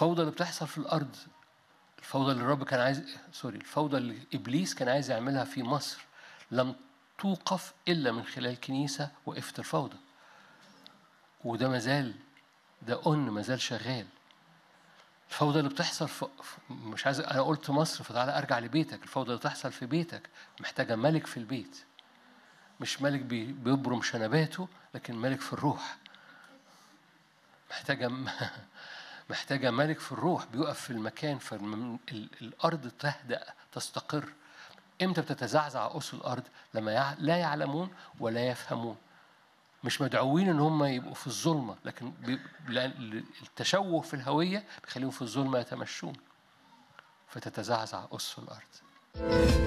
الفوضى اللي بتحصل في الارض الفوضى اللي الرب كان عايز سوري الفوضى اللي ابليس كان عايز يعملها في مصر لم توقف الا من خلال كنيسه وقفت الفوضى وده مازال ده أن مازال شغال الفوضى اللي بتحصل في مش عايز انا قلت مصر فتعالى ارجع لبيتك الفوضى اللي بتحصل في بيتك محتاجه ملك في البيت مش ملك بيبرم شنباته لكن ملك في الروح محتاجه محتاجه ملك في الروح بيقف في المكان فالارض تهدأ تستقر امتى بتتزعزع أس الارض لما لا يعلمون ولا يفهمون مش مدعوين ان هم يبقوا في الظلمه لكن التشوه في الهويه بيخليهم في الظلمه يتمشون فتتزعزع أس الارض